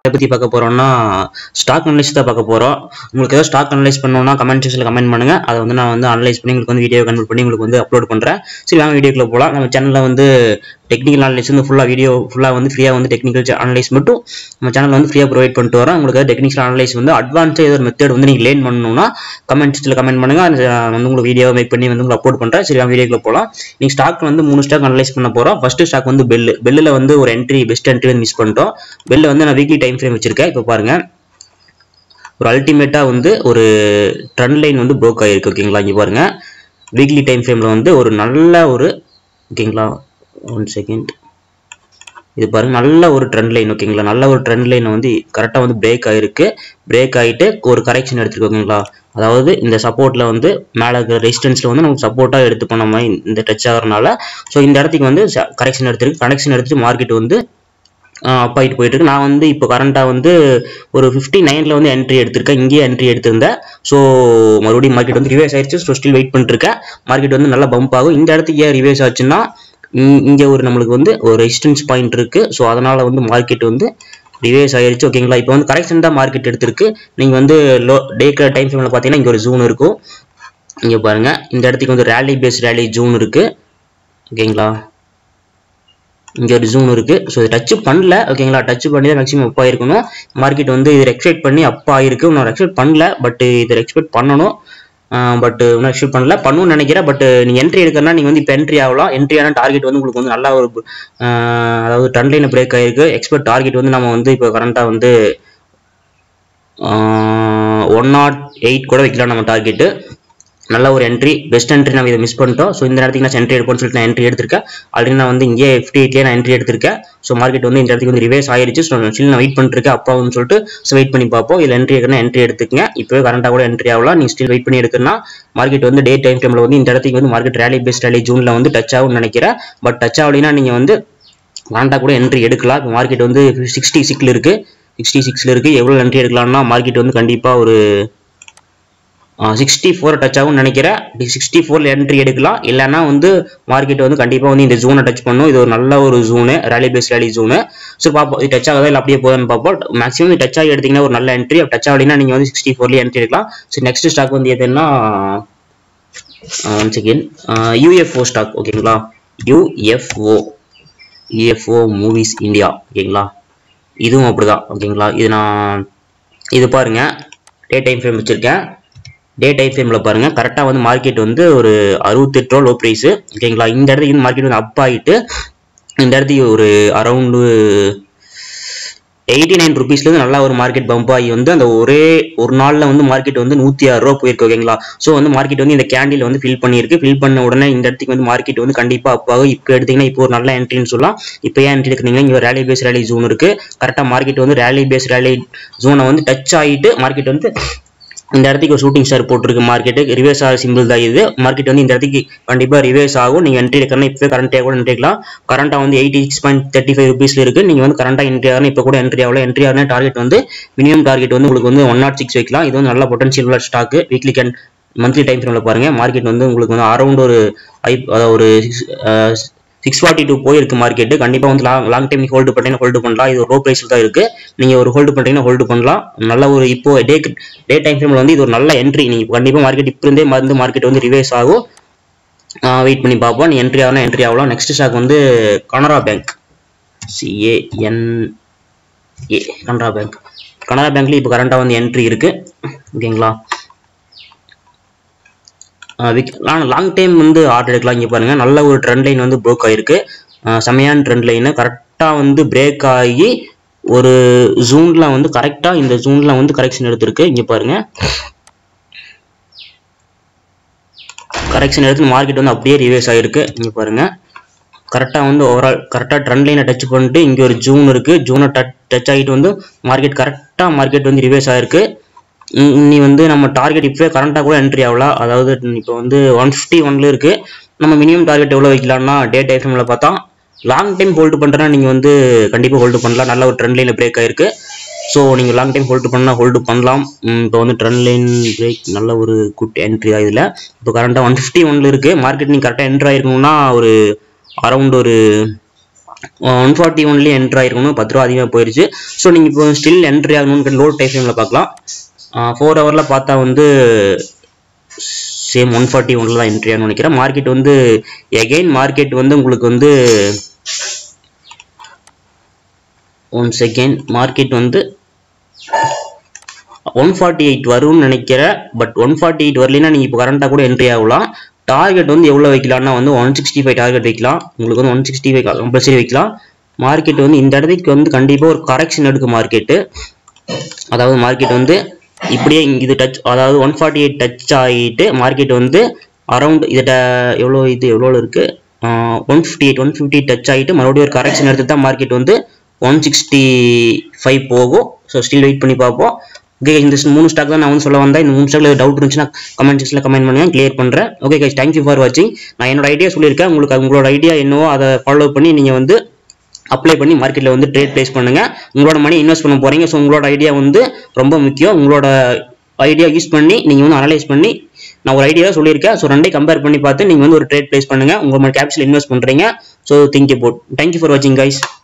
எதை பற்றி பார்க்க போகிறோம்னா ஸ்டாக் அனலைஸ் தான் பார்க்க போகிறோம் உங்களுக்கு ஏதாவது ஸ்டாக் அனலைஸ் பண்ணணும்னா கமெண்ட் செக்ஷனில் கமெண்ட் பண்ணுங்க அதை வந்து நான் வந்து அனலைஸ் பண்ணி உங்களுக்கு வந்து வீடியோ கன்வெர்ட் பண்ணி உங்களுக்கு வந்து அப்லோட் பண்ணுறேன் சரி வாங்க வீடியோக்குள்ள போகலாம் நம்ம சேனலில் வந்து டெக்னிக்கல் அனலைஸ் வந்து ஃபுல்லாக வீடியோ ஃபுல்லாக வந்து ஃப்ரீயாக வந்து டெக்னிக்கல் அனலைஸ் மட்டும் நம்ம சேனல் வந்து ஃப்ரீயாக ப்ரொவைட் பண்ணிட்டு வரோம் உங்களுக்கு டெக்னிக்கல் அனலைஸ் வந்து அட்வான்ஸாக ஏதோ ஒரு மெத்தட் வந்து நீங்கள் லேர்ன் பண்ணணும்னா கமெண்ட் செக்ஷனில் கமெண்ட் பண்ணுங்க அது நான் வந்து உங்களுக்கு வீடியோ மேக் பண்ணி வந்து உங்களுக்கு அப்லோட் பண்ணுறேன் சரி வாங்க வீடியோக்குள்ள போகலாம் நீங்கள் ஸ்டாக் வந்து மூணு ஸ்டாக் அனலைஸ் பண்ண போகிறோம் ஃபர்ஸ்ட் ஸ்டாக் வந்து பெல் பெல்லில் வந்து ஒரு என்ட்ரி பெஸ்ட் என்ட்ரி வந்து மிஸ் பண்ணிட்டோம் பெல்ல வந்து நான் வீக்லி டைம் ஃப்ரேம் வச்சிருக்கேன் இப்போ பாருங்க ஒரு அல்டிமேட்டாக வந்து ஒரு ட்ரெண்ட் லைன் வந்து ப்ரோக் ஆகிருக்கு ஓகேங்களா இங்கே பாருங்க வீக்லி டைம் ஃப்ரேமில் வந்து ஒரு நல்ல ஒரு ஓகேங்களா ஒன் செகண்ட் இது பாருங்க நல்ல ஒரு ட்ரெண்ட் லைன் ஓகேங்களா நல்ல ஒரு ட்ரெண்ட் லைன் வந்து கரெக்டாக வந்து பிரேக் ஆகிருக்கு பிரேக் ஆகிட்டு ஒரு கரெக்ஷன் எடுத்துருக்கு ஓகேங்களா அதாவது இந்த சப்போர்ட்டில் வந்து மேலே இருக்கிற ரெசிஸ்டன்ஸில் வந்து நமக்கு சப்போர்ட்டாக எடுத்து பண்ண மாதிரி இந்த டச் ஆகிறனால ஸோ இந்த இடத்துக்கு வந்து கரெக்ஷன் எடுத்திருக்கு கனெக்ஷன் எடுத்துட்டு மார்க்கெட் வந்து அப் ஆகிட்டு போயிட்டு இருக்கு நான் வந்து இப்போ கரண்ட்டாக வந்து ஒரு ஃபிஃப்டி நைனில் வந்து என்ட்ரி எடுத்திருக்கேன் இங்கேயே என்ட்ரி எடுத்திருந்தேன் ஸோ மறுபடியும் மார்க்கெட் வந்து ரிவேஸ் ஆயிடுச்சு ஸோ ஸ்டில் வெயிட் பண்ணிருக்கேன் மார்க்கெட் வந்து நல்லா பம்ப் ஆகும் இந்த இடத்துக்கு ஏன் ரிவேஸ் ஆச்சுன்னா இங்கே ஒரு நம்மளுக்கு வந்து ஒரு ரெசிஸ்டன்ஸ் பாயிண்ட் இருக்கு ஸோ அதனால வந்து மார்க்கெட் வந்து ரிவேஸ் ஆயிருச்சு ஓகேங்களா இப்போ வந்து கரெக்ஷன் தான் மார்க்கெட் எடுத்திருக்கு நீங்கள் வந்து லோ டேக்கிற டைம் ஃப்ரேமில் பார்த்தீங்கன்னா இங்கே ஒரு ஜூன் இருக்கும் இங்கே பாருங்க இந்த இடத்துக்கு வந்து ரேலி பேஸ் ரேலி ஜூன் இருக்கு ஓகேங்களா இங்கே ஒரு ஜூன் இருக்கு ஸோ இது டச் பண்ணல ஓகேங்களா டச் பண்ணி தான் மேக்ஸிமம் அப் ஆயிருக்கணும் மார்க்கெட் வந்து இது எக்ஸ்பெக்ட் பண்ணி அப் ஆயிருக்கு இன்னும் எக்ஸ்பெக்ட் பண்ணல பட் இதை எக்ஸ்பெக்ட் பண்ணணும் பட் இன்னும் எக்ஸ்பெக்ட் பண்ணல பண்ணணும்னு நினைக்கிறேன் பட் நீங்கள் என்ட்ரி எடுக்கிறனா நீங்கள் வந்து இப்போ என்ட்ரி ஆகலாம் என்ட்ரி ஆனால் டார்கெட் வந்து உங்களுக்கு வந்து நல்லா ஒரு அதாவது ட்ரெண்ட் லைன் பிரேக் ஆயிருக்கு எக்ஸ்பெக்ட் டார்கெட் வந்து நம்ம வந்து இப்போ கரண்ட்டாக வந்து ஒன் நாட் எயிட் கூட வைக்கலாம் நம்ம டார்கெட்டு நல்ல ஒரு என்ட்ரி பெஸ்ட் என்ட்ரி நம்ம இதை மிஸ் பண்ணிட்டோம் ஸோ இந்த இடத்துக்கு நான் என்ட்ரி எடுப்போம்னு சொல்லிட்டு நான் என்ட்ரி எடுத்திருக்கேன் ஆல்ரெடி நான் வந்து இங்கே ஃபிஃப்டி எயிட்லேயே நான் என்ட்ரி எடுத்திருக்கேன் ஸோ மார்க்கெட் வந்து இந்த இடத்துக்கு வந்து ரிவேஸ் ஆயிருச்சு ஸோ ஸ்டில் நான் வெயிட் பண்ணிருக்கேன் அப்பாவும் சொல்லிட்டு ஸோ வெயிட் பண்ணி பார்ப்போம் இதில் என்ட்ரி எடுக்கணும் என்ட்ரி எடுத்துக்கங்க இப்போவே கரண்ட்டாக கூட என்ட்ரி ஆகலாம் நீங்கள் ஸ்டில் வெயிட் பண்ணி எடுக்கணும்னா மார்க்கெட் வந்து டே டைம் டைமில் வந்து இந்த இடத்துக்கு வந்து மார்க்கெட் ரேலி பெஸ்ட் ரேலி ஜூனில் வந்து டச் ஆகும்னு நினைக்கிறேன் பட் டச் ஆகலைன்னா நீங்கள் வந்து கரண்ட்டாக கூட என்ட்ரி எடுக்கலாம் இப்போ மார்க்கெட் வந்து சிக்ஸ்டி சிக்ஸில் இருக்குது சிக்ஸ்டி சிக்ஸில் இருக்குது எவ்வளோ என்ட்ரி எடுக்கலாம்னா மார்க்கெட் வந்து கண்டிப்பாக ஒரு சிக்ஸ்டி ஃபோர் டச் ஆகும்னு நினைக்கிறேன் சிக்ஸ்டி ஃபோரில் என்ட்ரி எடுக்கலாம் இல்லைன்னா வந்து மார்க்கெட் வந்து கண்டிப்பாக வந்து இந்த ஜோனை டச் பண்ணும் இது ஒரு நல்ல ஒரு zone rally base rally zone so பார்ப்போம் இது டச் ஆகுதா இல்லை அப்படியே போதுன்னு பார்ப்போம் மேக்ஸிமம் டச் ஆகி எடுத்தீங்கன்னா ஒரு நல்ல என்ட்ரி டச் ஆகலைன்னா நீங்கள் வந்து சிக்ஸ்டி ஃபோர்லேயே என்ட்ரி எடுக்கலாம் ஸோ நெக்ஸ்ட் ஸ்டாக் வந்து எதுன்னா ஒன் செகண்ட் யூஎஃப்ஓ ஸ்டாக் ஓகேங்களா யூஎஃப்ஓ யூஎஃப்ஓ மூவிஸ் இந்தியா ஓகேங்களா இதுவும் அப்படிதான் ஓகேங்களா இது நான் இது பாருங்க டே டைம் ஃப்ரேம் வச்சுருக்கேன் டே டைம் ஃப்ரேமில் பாருங்கள் கரெக்டாக வந்து மார்க்கெட் வந்து ஒரு அறுபத்தெட்டு ரூபா லோ ப்ரைஸு ஓகேங்களா இந்த இடத்துக்கு மார்க்கெட் வந்து அப் ஆகிட்டு இந்த இடத்துக்கு ஒரு அரௌண்டு எயிட்டி நைன் ருபீஸ்லேருந்து நல்லா ஒரு மார்க்கெட் பம்ப் ஆகி வந்து அந்த ஒரே ஒரு நாளில் வந்து மார்க்கெட் வந்து நூற்றி ஆறு ரூபா போயிருக்கு ஓகேங்களா ஸோ வந்து மார்க்கெட் வந்து இந்த கேண்டில் வந்து ஃபில் பண்ணியிருக்கு ஃபில் பண்ண உடனே இந்த இடத்துக்கு வந்து மார்க்கெட் வந்து கண்டிப்பாக அப் ஆகும் இப்போ எடுத்தீங்கன்னா இப்போ ஒரு நல்ல என்ட்ரின்னு சொல்லலாம் இப்போ ஏன் என்ட்ரி எடுக்கிறீங்க இங்கே ரேலி பேஸ் ரேலி ஜோன் இருக்குது கரெக்டாக மார்க்கெட் வந்து ரேலி பேஸ் ரேலி ஜோனை வந்து டச் ஆகிட்டு மார்க்கெட் வந்து இந்த இடத்துக்கு ஒரு ஷூட்டிங் ஸ்டார் போட்டிருக்கு மார்க்கெட்டு ரிவேர்ஸ் ஆகிற சிம்பிள் தான் இது மார்க்கெட் வந்து இந்த இடத்துக்கு கண்டிப்பாக ரிவேர்ஸ் ஆகும் நீங்கள் என்ட்ரி எடுக்கணும் இப்போ கரண்ட்டாக கூட என்ட்ரி எடுக்கலாம் கரண்ட்டாக வந்து eighty six point thirty five ருபீஸில் இருக்குது நீங்கள் வந்து கரண்ட்டாக என்ட்ரி ஆகணும் இப்போ கூட என்ட்ரி ஆகலாம் என்ட்ரி ஆகணும் டார்கெட் வந்து மினிமம் டார்கெட் வந்து உங்களுக்கு வந்து ஒன் நாட் சிக்ஸ் வைக்கலாம் இது வந்து நல்ல பொட்டன்ஷியல் உள்ள stock weekly can monthly time ஃப்ரேமில் பாருங்கள் மார்க்கெட் வந்து உங்களுக்கு வந்து அரௌண்ட் ஒரு ஐ அதாவது ஒரு சிக்ஸ் ஃபார்ட்டி டூ போயிருக்கு மார்க்கெட்டு கண்டிப்பாக வந்து லாங் லாங் டைம் ஹோல்டு பண்ணீங்கன்னா ஹோல்டு பண்ணலாம் இது ஒரு லோ ப்ரைஸில் தான் இருக்குது நீங்கள் ஒரு ஹோல்டு பண்ணுறீங்கன்னா ஹோல்டு பண்ணலாம் நல்ல ஒரு இப்போ டே டே டைம் ஃப்ரேமில் வந்து இது ஒரு நல்ல என்ட்ரி நீங்கள் கண்டிப்பாக மார்க்கெட் இப்போ இருந்தே மருந்து மார்க்கெட் வந்து ரிவேஸ் ஆகும் வெயிட் பண்ணி பார்ப்போம் நீ என்ட்ரி ஆகலாம் என்ட்ரி ஆகலாம் நெக்ஸ்ட் ஸ்டாக் வந்து Canara bank CAN A Canara bank Canara பேங்க்ல இப்போ கரண்ட்டாக வந்து என்ட்ரி இருக்குது ஓகேங்களா லாங் டைம் வந்து ஆர்டர் எடுக்கலாம் இங்கே பாருங்கள் நல்ல ஒரு ட்ரெண்ட் லைன் வந்து ப்ரோக் ஆகிருக்கு செமையான ட்ரெண்ட் லைனு கரெக்டாக வந்து பிரேக் ஆகி ஒரு ஜூனில் வந்து கரெக்டாக இந்த ஜூனில் வந்து கரெக்ஷன் எடுத்திருக்கு இங்கே பாருங்கள் கரெக்ஷன் எடுத்து மார்க்கெட் வந்து அப்படியே ரிவேஸ் ஆகிருக்கு இங்கே பாருங்கள் கரெக்டாக வந்து ஓவரால் கரெக்டாக ட்ரெண்ட் லைனை டச் பண்ணிட்டு இங்கே ஒரு ஜூன் இருக்குது ஜூனை டச் டச் ஆகிட்டு வந்து மார்க்கெட் கரெக்டாக மார்க்கெட் வந்து ரிவேஸ் ஆகிருக்கு நீ வந்து நம்ம டார்கெட் இப்போ கரண்ட்டாக கூட என்ட்ரி ஆகலாம் அதாவது இப்போ வந்து ஒன் ஃபிஃப்டி ஒன்ல இருக்கு நம்ம மினிமம் டார்கெட் எவ்வளோ வைக்கலாம்னா டே டைமில் பார்த்தா லாங் டைம் ஹோல்டு பண்ணுறேன்னா நீங்கள் வந்து கண்டிப்பாக ஹோல்டு பண்ணலாம் நல்ல ஒரு ட்ரெண்ட் லைனில் பிரேக் ஆயிருக்கு ஸோ நீங்கள் லாங் டைம் ஹோல்டு பண்ணால் ஹோல்டு பண்ணலாம் இப்போ வந்து ட்ரெண்ட் லைன் பிரேக் நல்ல ஒரு குட் என்ட்ரி தான் இதில் இப்போ கரண்ட்டாக ஒன் ஃபிஃப்டி ஒன்ல இருக்குது மார்க்கெட் நீங்கள் கரெக்டாக என்ட்ரி ஆயிருக்கணும்னா ஒரு அரௌண்ட் ஒரு ஒன் ஃபார்ட்டி ஒன்லேயே என்ட்ரு ஆயிருக்கணும் பத்து ரூபா அதிகமாக போயிருச்சு ஸோ நீங்கள் இப்போ ஸ்டில் என்ட்ரி ஆகணும்னு லோட் டைம் ஃப்ரேமில் பார்க்கலாம் ஃபோர் ஹவரில் பார்த்தா வந்து சேம் ஒன் ஃபார்ட்டி ஒன்ல தான் என்ட்ரி ஆகணும்னு நினைக்கிறேன் மார்க்கெட் வந்து எகைன் மார்க்கெட் வந்து உங்களுக்கு வந்து ஒன் செகண்ட் மார்க்கெட் வந்து ஒன் ஃபார்ட்டி எயிட் வரும்னு நினைக்கிறேன் பட் ஒன் ஃபார்ட்டி எயிட் வரலைன்னா நீங்கள் இப்போ கரண்ட்டாக கூட என்ட்ரி ஆகலாம் டார்கெட் வந்து எவ்வளோ வைக்கலாம்னா வந்து ஒன் சிக்ஸ்டி ஃபைவ் டார்கெட் வைக்கலாம் உங்களுக்கு வந்து ஒன் சிக்ஸ்டி ஃபைவ் கம்பல்சரி வைக்கலாம் மார்க்கெட் வந்து இந்த இடத்துக்கு வந்து கண்டிப்பாக ஒரு கரெக்ஷன் எடுக்கும் மார்க்கெட்டு அதாவது மார்க்கெட் வந்து இப்படியே இங்க இது டச் அதாவது ஒன் ஃபார்ட்டி எயிட் டச் ஆகிட்டு மார்க்கெட் வந்து அரௌண்ட் இதிட்ட எவ்வளோ இது எவ்வளோ இருக்குது one fifty eight one fifty touch ஆகிட்டு மறுபடியும் ஒரு கரெக்ஷன் எடுத்து தான் மார்க்கெட் வந்து ஒன் சிக்ஸ்டி ஃபைவ் போகும் ஸோ ஸ்டில் வெயிட் பண்ணி பார்ப்போம் ஓகே இந்த மூணு ஸ்டாக் தான் நான் வந்து சொல்ல வந்தேன் இந்த மூணு ஸ்டாக்ல டவுட் இருந்துச்சுன்னா கமெண்ட் செக்ஷனில் கமெண்ட் பண்ணுங்க கிளியர் பண்ணுறேன் ஓகே கைஸ் தேங்க்யூ ஃபார் வாட்சிங் நான் என்னோட ஐடியா சொல்லியிருக்கேன் உங்களுக்கு அது உங்களோட ஐடியா என்னவோ அதை ஃபாலோ பண்ணி நீங்கள் வந்து அப்ளை பண்ணி மார்க்கெட்டில் வந்து ட்ரேட் ப்ளேஸ் பண்ணுங்க உங்களோட மணி இன்வெஸ்ட் பண்ண போறீங்க ஸோ உங்களோட ஐடியா வந்து ரொம்ப முக்கியம் உங்களோட ஐடியா யூஸ் பண்ணி நீங்கள் வந்து அனலைஸ் பண்ணி நான் ஒரு ஐடியா சொல்லியிருக்கேன் ஸோ ரெண்டையும் கம்பேர் பண்ணி பார்த்து நீங்கள் வந்து ஒரு ட்ரேட் ப்ளேஸ் பண்ணுங்க உங்களோட கேபிட்டல் இன்வெஸ்ட் பண்ணுறீங்க so think about thank you for வாட்சிங் கைஸ்